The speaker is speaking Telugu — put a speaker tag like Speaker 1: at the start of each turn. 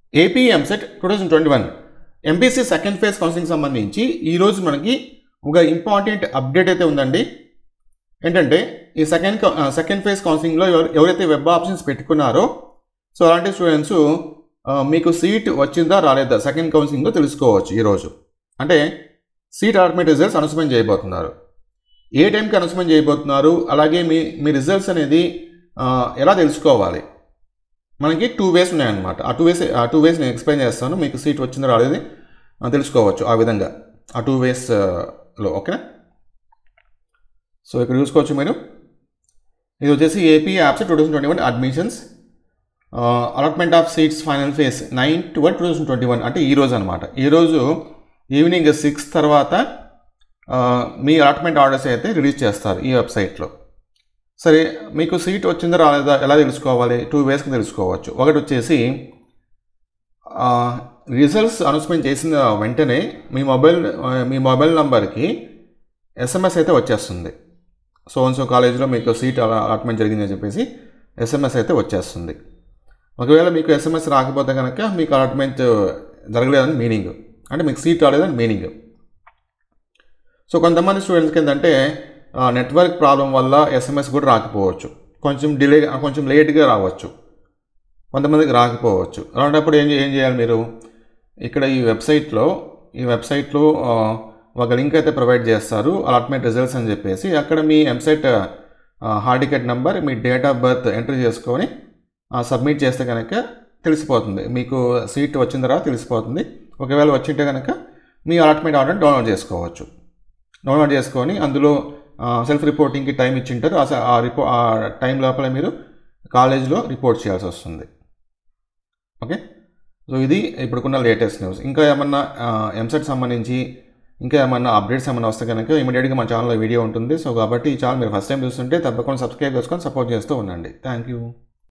Speaker 1: AP EAMCET two thousand twenty one MPC second phase counselling సంబంధించి ఈరోజు మనకి ఒక ఇంపార్టెంట్ అప్డేట్ అయితే ఉందండి ఏంటంటే ఈ సెకండ్ కౌ- ఆ, సెకండ్ ఫేజ్ కౌన్సిలింగ్లో ఎవరు ఎవరైతే వెబ్ ఆప్షన్స్ పెట్టుకున్నారో సో అలాంటి స్టూడెంట్స్ ఆ, మీకు సీట్ వచ్చిందా రాలేదా సెకండ్ కౌన్సిలింగ్లో తెలుసుకోవచ్చు ఈరోజు అంటే సీట్ అలాట్మెంట్ రిజల్ట్స్ అనౌన్స్మెంట్ చేయబోతున్నారు ఏ టైంకి అనౌన్స్మెంట్ చేయబోతున్నారు అలాగే మీ మీ రిజల్ట్స్ అనేది ఆ, ఎలా తెలుసుకోవాలి మనకి టూ వేస్ ఉన్నాయన్నమాట ఆ టూ వేస్ ఆ టూ వేస్ నేను ఎక్స్ప్లెయిన్ చేస్తాను మీకు సీట్ వచ్చిందో రాలేదు ఆ, తెలుసుకోవచ్చు ఆ విధంగా ఆ టూ వేస్లో ఓకేనా సో ఇక్కడ చూసుకోవచ్చు మీరు ఇది వచ్చేసి AP apps two thousand twenty one admissions allotment of seats final phase nine twelve two thousand twenty one అంటే ఈ రోజు అనమాట ఈరోజు ఈవినింగ్ సిక్స్ తర్వాత ఆ, మీ అలాట్మెంట్ ఆర్డర్స్ అయితే రిలీజ్ చేస్తారు ఈ వెబ్సైట్లో సరే మీకు సీట్ వచ్చిందో రాలేదా ఎలా తెలుసుకోవాలి టూ వేస్కి తెలుసుకోవచ్చు ఒకటి వచ్చేసి రిజల్ట్స్ అనౌన్స్మెంట్ చేసిన వెంటనే మీ మొబైల్ ఆ, మీ మొబైల్ నంబర్కి ఎస్ఎంఎస్ అయితే వచ్చేస్తుంది సో సో కాలేజీలో మీకు సీట్ అలా అలాట్మెంట్ జరిగిందని చెప్పేసి ఎస్ఎంఎస్ అయితే వచ్చేస్తుంది ఒకవేళ మీకు ఎస్ఎంఎస్ రాకపోతే కనుక మీకు అలాట్మెంట్ జరగలేదని మీనింగ్ అంటే మీకు సీట్ రాలేదని మీనింగ్ సో కొంతమంది స్టూడెంట్స్కి ఏంటంటే నెట్వర్క్ ప్రాబ్లం వల్ల ఎస్ఎంఎస్ కూడా రాకపోవచ్చు కొంచెం డిలే కొంచెం లేట్గా రావచ్చు కొంతమందికి రాకపోవచ్చు అలాంటప్పుడు ఏం చే- ఏం చేయాలి మీరు ఇక్కడ ఈ వెబ్సైట్లో ఈ వెబ్సైట్లో ఆ, ఒక లింక్ అయితే ప్రొవైడ్ చేస్తారు అలాట్మెంట్ రిజల్ట్స్ అని చెప్పేసి అక్కడ మీ ఎంసెట్ హాల్ టికెట్ నెంబర్ మీ డేట్ ఆఫ్ బర్త్ ఎంట్రీ చేసుకొని సబ్మిట్ చేస్తే కనుక తెలిసిపోతుంది మీకు సీట్ వచ్చిన తర్వాత తెలిసిపోతుంది ఒకవేళ వచ్చింటే కనుక మీ అలాట్మెంట్ ఆర్డర్ డౌన్లోడ్ చేసుకోవచ్చు డౌన్లోడ్ చేసుకొని అందులో సెల్ఫ్ రిపోర్టింగ్కి టైం ఇచ్చింటారు ఆ స- ఆ రిపో ఆ టైం లోపల మీరు కాలేజ్లో రిపోర్ట్ చేయాల్సి వస్తుంది ఓకే సో ఇది ఇప్పుడుకున్న లేటెస్ట్ న్యూస్ ఇంకా ఏమన్నా ఎంసెట్ సంబంధించి ఇంకా ఏమన్నా అప్డేట్స్ ఏమన్నా వస్తే కనుక ఇమీడియట్గా మా ఛానల్లో వీడియో ఉంటుంది సో కాబట్టి ఈ ఛానల్ మీరు ఫస్ట్ టైం చూస్తుంటే తప్పకుండా సబ్స్క్రైబ్ చేసుకొని సపోర్ట్ చేస్తూ ఉండండి థ్యాంక్ యూ